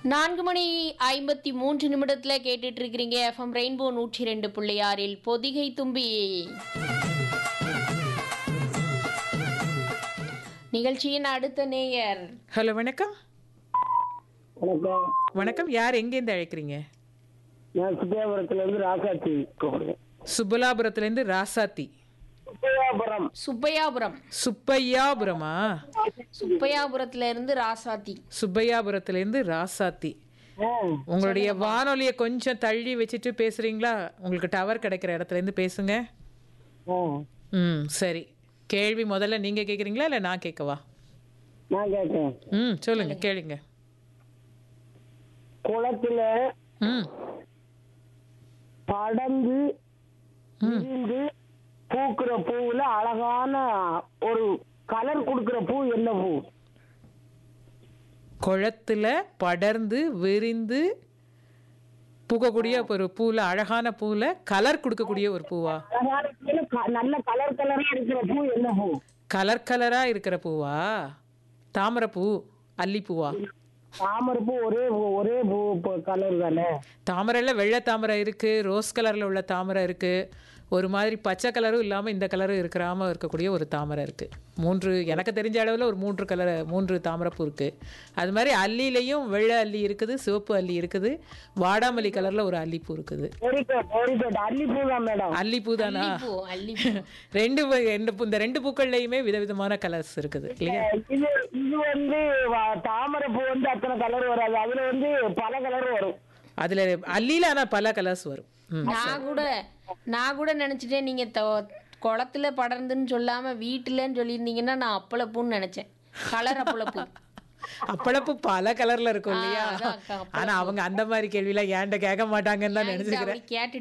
நான்கு மணி ஐம்பத்தி மூன்று நிமிடத்துல கேட்டுட்டு இருக்கிறீங்க எஃப்எம் ரெயின்போ நூற்றி ரெண்டு புள்ளி ஆறில் பொதிகை தும்பி நிகழ்ச்சியின் அடுத்த நேயர் ஹலோ வணக்கம் வணக்கம் வணக்கம் யார் எங்கேருந்து அழைக்கிறீங்க நான் சுப்பியாபுரத்துல இருந்து ராசாத்தி கூப்பிடுறேன் சுபலாபுரத்துலேருந்து ராசாத்தி சுப்பியாபுரம் சுப்பையாபுரம் சுப்பையாபுரமா சுப்பையாபுரத்துல இருந்து ராசாத்தி சுப்பையாபுரத்துலேருந்து ராசாத்தி ஆ, உங்களுடைய வானொலியை கொஞ்சம் தள்ளி வச்சுட்டு பேசுறீங்களா உங்களுக்கு டவர் கிடைக்கிற இடத்துல இருந்து பேசுங்க ஆ. ம் சரி கேள்வி முதல்ல நீங்க கேக்குறீங்களா இல்ல நான் கேட்கவா நான் கேட்டேன் ம் சொல்லுங்க கேளுங்க குளத்துல ம் படந்து விரிந்து பூக்குற பூவுல அழகான ஒரு கலர் கொடுக்கிற பூ என்ன பூ குளத்துல படர்ந்து விரிந்து பூக்கக்கூடிய ஒரு பூல அழகான பூல கலர் கொடுக்கக்கூடிய ஒரு பூவா அழகான பூவுல க- நல்ல கலர் கலரா இருக்கிற பூ என்ன பூ கலர் கலரா இருக்கிற பூவா தாமரைப்பூ அல்லிப்பூவா தாமரை பூ ஒரே பூ ஒரே பூ கலர் தானே தாமரையில் வெள்ளை தாமரை இருக்கு ரோஸ் கலர்ல உள்ள தாமரை இருக்கு ஒரு மாதிரி பச்சை கலரும் இல்லாம இந்த கலரும் இருக்கிறாம இருக்கக்கூடிய ஒரு தாமரை இருக்கு மூன்று எனக்கு தெரிஞ்ச அளவுல ஒரு மூன்று கலர் மூன்று தாமரைப்பூ இருக்கு அது மாதிரி அல்லிலையும் வெள்ளை அல்லி இருக்குது சிவப்பு அல்லி இருக்குது வாடாமல்லி கலர்ல ஒரு அல்லிப்பூ இருக்குது வெரி குட் வெரி குட் அல்லி பூ தான் மேடம் அல்லிப்பூ தானா பூ அல்லிப்பூ ரெண்டு வ- ரெண்டு பூ- இந்த ரெண்டு பூக்கள்லையுமே விதவிதமான கலர்ஸ் இருக்குது இல்லையா இது இது வந்து வ- தாமரை பூ வந்து அத்தனை கலர் வராது அதுல வந்து பல கலர் வரும் அதுல அல்லியில ஆனா பல கலர்ஸ் வரும் ம். நான் கூட நான் கூட நினைச்சிட்டேன் நீங்க தொ- குளத்துல படர்ந்துன்னு சொல்லாம வீட்டுலன்னு சொல்லியிருந்தீங்கன்னா நான் அப்பளப்பூன்னு நினைச்சேன் கலர் அப்பளப்பூ அப்பளப்பூ பல கலர்ல இருக்கும் இல்லையா அதான் அக்கா, ஆனா அவங்க அந்த மாதிரி கேள்விலாம் ஏன்ட்ட கேட்க மாட்டாங்கன்னு தான் அப்படி நினைச்சுக்கிறேன் கேட்டு